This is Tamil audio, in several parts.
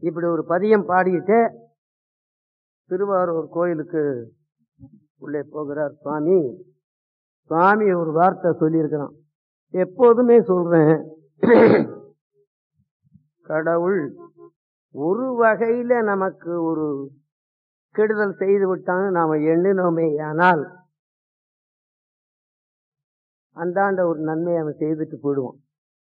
இப்படி ஒரு பதியம் பாடிட்டு திருவாரூர் கோயிலுக்கு உள்ளே போகிறார் சுவாமி சுவாமி ஒரு வார்த்தை சொல்லியிருக்கிறான் எப்போதுமே சொல்றேன் கடவுள் ஒரு வகையில நமக்கு ஒரு கெடுதல் செய்து விட்டான்னு நாம எண்ணினோமே ஆனால் அந்தாண்ட ஒரு நன்மையை அவன் செய்துட்டு போயிடுவான்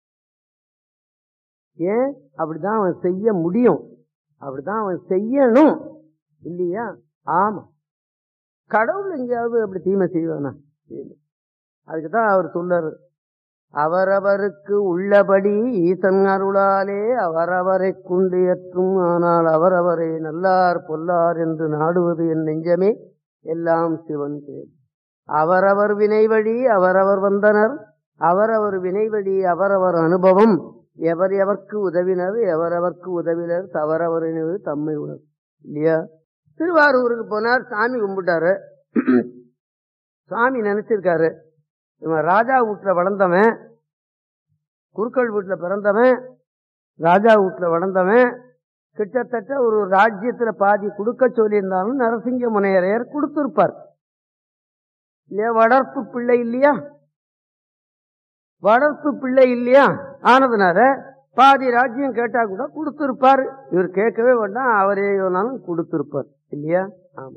ஏன் அப்படிதான் அவன் செய்ய முடியும் அப்படிதான் அவன் செய்யணும் இல்லையா ஆமா கடவுள் எங்கேயாவது அப்படி தீமை செய்வானா அதுக்குதான் அவர் சொல்லாரு அவரவருக்கு உள்ளபடி ஈசன் அருளாலே அவரவரை கொண்டு ஏற்றும் ஆனால் அவரவரை நல்லார் பொல்லார் என்று நாடுவது என் நெஞ்சமே எல்லாம் சிவன் பேர் அவரவர் வினை வழி அவரவர் வந்தனர் அவரவர் வினை வழி அவரவர் அனுபவம் எவர் எவர்க்கு உதவினர் எவரவர்க்கு உதவினர் தவறவரினது தம்மை உணர் இல்லையா திருவாரூருக்கு போனார் சாமி கும்பிட்டாரு சாமி நினைச்சிருக்காரு இவன் ராஜா வீட்டுல வளர்ந்தவன் குருக்கள் வீட்டுல பிறந்தவன் ராஜா வீட்டுல வளர்ந்தவன் கிட்டத்தட்ட ஒரு ராஜ்யத்துல பாதி கொடுக்க சொல்லியிருந்தாலும் நரசிங்க முனையரையர் கொடுத்திருப்பார் இல்லையா வளர்ப்பு பிள்ளை இல்லையா வளர்ப்பு பிள்ளை இல்லையா ஆனதுனால பாதி ராஜ்யம் கேட்டா கூட கொடுத்திருப்பாரு இவர் கேட்கவே வேண்டாம் அவரே வேணாலும் கொடுத்திருப்பார் இல்லையா ஆமா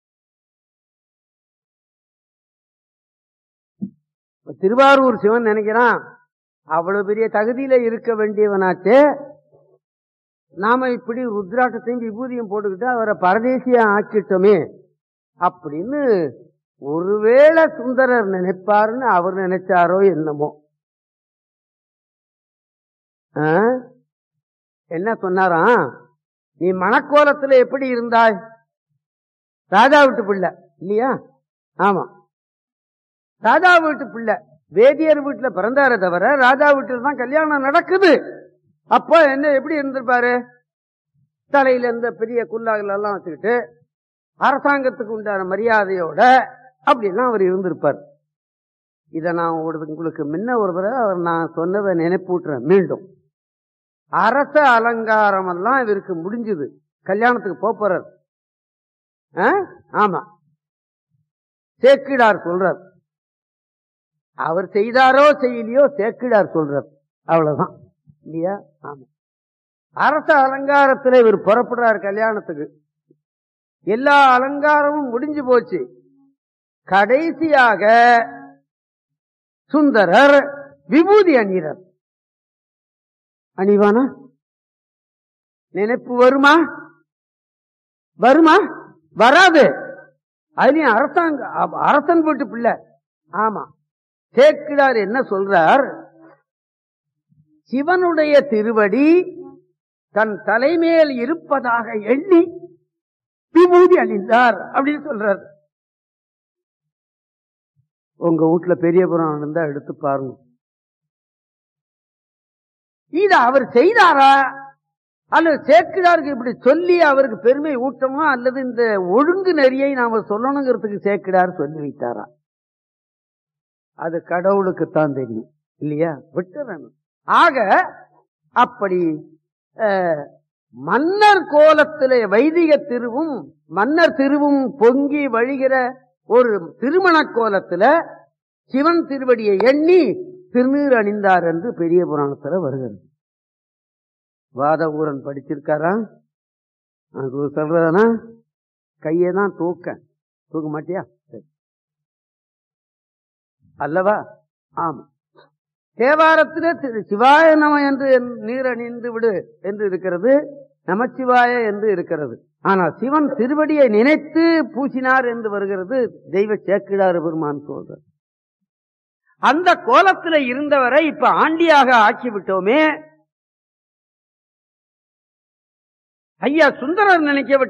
திருவாரூர் சிவன் நினைக்கிறான் அவ்வளவு பெரிய தகுதியில இருக்க வேண்டியவனாச்சே நாம இப்படி ருத்ராட்டத்தையும் விபூதியும் போட்டுக்கிட்டு அவரை பரதேசியா ஆக்கிட்டோமே அப்படின்னு ஒருவேளை சுந்தரர் நினைப்பாருன்னு அவர் நினைச்சாரோ என்னமோ என்ன சொன்னாராம் நீ மணக்கோலத்துல எப்படி இருந்தாய் ராஜா வீட்டு பிள்ளை இல்லையா ஆமா ராஜா வீட்டு பிள்ளை வேதியர் வீட்டுல பிறந்தாரே தவிர ராஜா வீட்டுல தான் கல்யாணம் நடக்குது அப்ப என்ன எப்படி இருந்திருப்பாரு தலையில இருந்த பெரிய குல்லாக்கள் எல்லாம் வச்சுக்கிட்டு அரசாங்கத்துக்கு உண்டான மரியாதையோட அப்படிலாம் அவர் இருந்திருப்பார் இத நான் உங்களுக்கு முன்ன ஒரு தடவை அவர் நான் சொன்னதை நினைப்பூட்டுறேன் மீண்டும் அரச அலங்காரம் எல்லாம் இவருக்கு முடிஞ்சது கல்யாணத்துக்கு போறார் ஆமா சேக்கிடார் சொல்றார் அவர் செய்தாரோ செய்யலையோ சேக்கிடார் சொல்றார் அவ்வளவுதான் இல்லையா ஆமா அரச அலங்காரத்தில் இவர் புறப்படுறார் கல்யாணத்துக்கு எல்லா அலங்காரமும் முடிஞ்சு போச்சு கடைசியாக சுந்தரர் விபூதி அணிகிறார் அணிவானா நினைப்பு வருமா வருமா வராது அதுலயும் அரசாங்க அரசன் வீட்டு பிள்ளை ஆமா சேக்கிடார் என்ன சொல்றார் சிவனுடைய திருவடி தன் தலைமேல் இருப்பதாக எண்ணி விபூதி அணிந்தார் அப்படின்னு சொல்றார் உங்க வீட்டுல பெரிய புராணம் இருந்தா எடுத்து பாருங்க இது அவர் செய்தாரா அல்லது சேக்கிடாருக்கு இப்படி சொல்லி அவருக்கு பெருமை ஊட்டமா அல்லது இந்த ஒழுங்கு நெறியை நாம சொல்லணுங்கிறதுக்கு சேக்கிடார் சொல்லி வைத்தாரா அது கடவுளுக்குத்தான் தெரியும் இல்லையா விட்டுறணும் ஆக அப்படி மன்னர் கோலத்திலே வைதிக திருவும் மன்னர் திருவும் பொங்கி வழிகிற ஒரு திருமண கோலத்துல சிவன் திருவடியை எண்ணி திருநீர் அணிந்தார் என்று பெரிய புராணத்துல வருகிறது வாத ஊரன் படிச்சிருக்காரா சொல்றதுனா கையை தான் தூக்க தூக்க மாட்டியா அல்லவா ஆமா தேவாரத்திலே சிவாய நம என்று நீர் அணிந்து விடு என்று இருக்கிறது நமச்சிவாய என்று இருக்கிறது ஆனால் சிவன் திருவடியை நினைத்து பூசினார் என்று வருகிறது தெய்வ சேக்கிடாறு பெருமான் சொல்ற அந்த கோலத்தில் இருந்தவரை இப்ப ஆண்டியாக ஆக்கி விட்டோமே ஐயா சுந்தரர் நினைக்க